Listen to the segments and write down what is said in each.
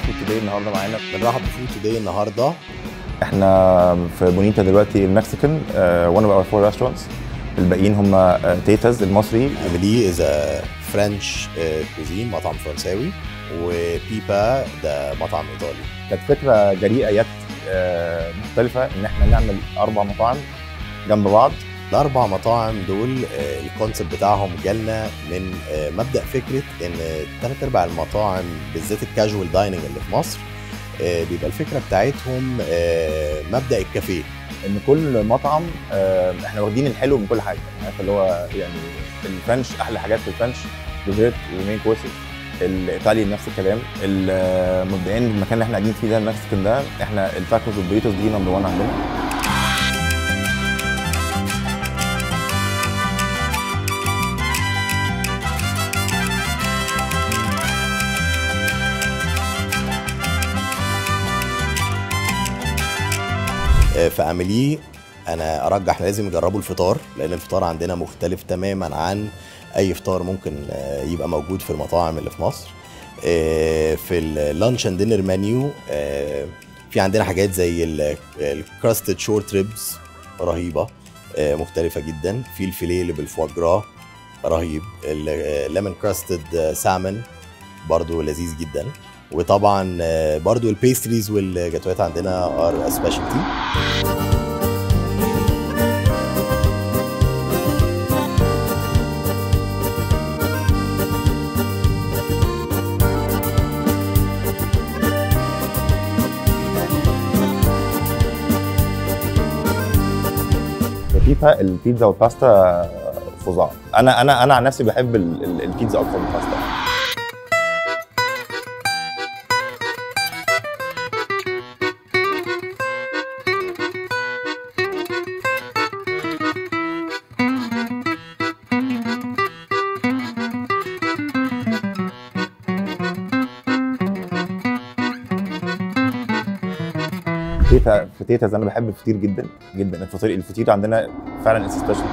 فود توداي النهارده معانا بنرحب بفود توداي النهارده احنا في بونيتا دلوقتي المكسيكان وانا بقى فور ريستورانتس الباقيين هم تيتاز المصري ايميلي از فرنش كوزين مطعم فرنساوي وبيبا ده مطعم ايطالي كانت فكره جريئه يت آه، مختلفه ان احنا نعمل اربع مطاعم جنب بعض الاربع مطاعم دول آه، الكونسيبت بتاعهم جالنا من آه، مبدا فكره ان ثلاث ارباع المطاعم بالذات الكاجوال دايننج اللي في مصر آه، بيبقى الفكره بتاعتهم آه، مبدا الكافيه ان كل مطعم آه، احنا واخدين الحلو من كل حاجه عارف اللي هو يعني الفرنش احلى حاجات في الفرنش ديزرت ومين كورسز الايطالي نفس الكلام ال- مبدئيا المكان اللي احنا قاعدين فيه ده المكسيكان ده احنا التاكوز والبريتوس دي نمبر 1 عندنا آه، في اميلي انا ارجح لازم يجربوا الفطار لان الفطار عندنا مختلف تماما عن اي فطار ممكن آه، يبقى موجود في المطاعم اللي في مصر آه، في اللانش اند دينر منيو في عندنا حاجات زي الكراستد شورت ريبس رهيبه آه، مختلفه جدا في الفيليه اللي بالفواجرا رهيب الليمون كراستد سالمون برضو لذيذ جدا وطبعا آه، برضو البيستريز والجاتوهات عندنا ار سبيشالتي البيتزا البيتزا والباستا فظاع انا انا انا عن نفسي بحب ال- ال- البيتزا اكتر من الباستا تيتا في تيتاز انا بحب الفطير جدا جدا الفطير الفطير عندنا فعلا اتس سبيشال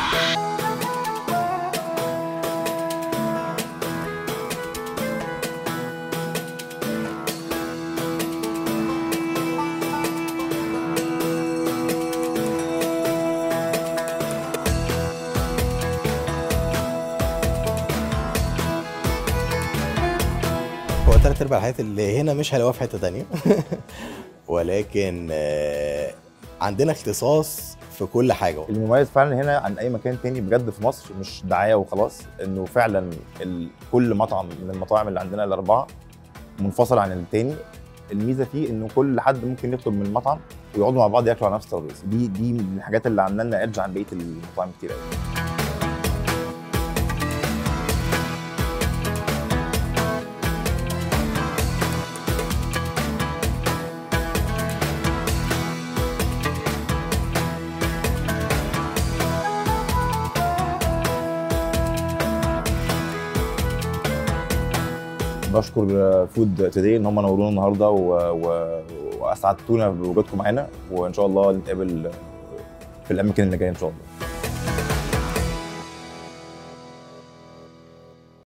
هو تلات ارباع الحاجات اللي هنا مش هلاقوها في حته تانية ولكن آه، عندنا اختصاص في كل حاجه المميز فعلا هنا عن اي مكان تاني بجد في مصر مش دعايه وخلاص انه فعلا ال... كل مطعم من المطاعم اللي عندنا الاربعه منفصل عن التاني الميزه فيه انه كل حد ممكن يطلب من المطعم ويقعدوا مع بعض ياكلوا على نفس الترابيزه دي دي من الحاجات اللي عامله لنا ايدج عن بقيه المطاعم كتير قوي بشكر فود توداي ان هم نورونا النهارده و... و... واسعدتونا بوجودكم معانا وان شاء الله نتقابل في الاماكن اللي جايه ان شاء الله